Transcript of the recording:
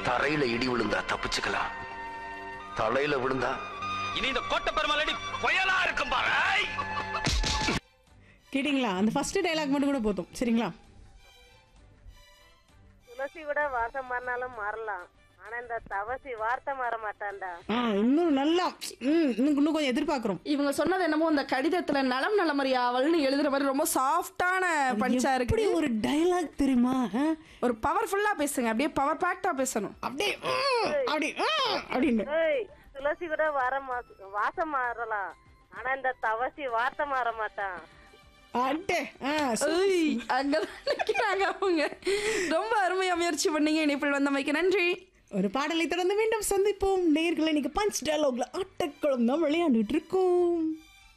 தரையில இடி விழுந்தா தப்பிச்சுக்கலாம் தலையில விழுந்தா இனி இந்த கோட்டை பெருமாளடி புயலா இருக்கும் பாரு ஐ! கேட்டிங்களா அந்த ஃபர்ஸ்ட் டைலாக் மட்டும் கூட போதும் சரிங்களா துளசி கூட வாசம் மாறினாலும் மாறலாம் ஆனா இந்த தவசி வார்த்தை மாற மாட்டான்டா ஆ இன்னும் நல்லா ம் இன்னும் இன்னும் கொஞ்சம் எதிர்பார்க்குறோம் இவங்க சொன்னது என்னமோ இந்த கடிதத்துல நலம் நலமறி ஆவல்னு எழுதுற மாதிரி ரொம்ப சாஃப்டான பஞ்சா இப்படி இருக்கு ஒரு டைலாக் தெரியுமா ஆ? ஒரு பவர்ஃபுல்லா பேசுங்க அப்படியே பவர் பேக்டா பேசணும் அப்படியே ம், அப்படி ம், அப்படின்னு ஏய் துளசி கூட வர மா- வாசம் மாறலாம் ஆனா இந்த தவசி வார்த்தை மாற மாட்டான் அட்டே ஆ ஏய், அங்கதான் நிக்கிறாங்க அவங்க ரொம்ப அருமையா முயற்சி பண்ணீங்க இணைப்பில் வந்தமைக்கு நன்றி ஒரு பாடலை தொடர்ந்து மீண்டும் சந்திப்போம் நேர்களை இன்னைக்கு பஞ்ச் டயலாக்ல ஆட்டக்குளம் தான் விளையாண்டுட்டு இருக்கோம்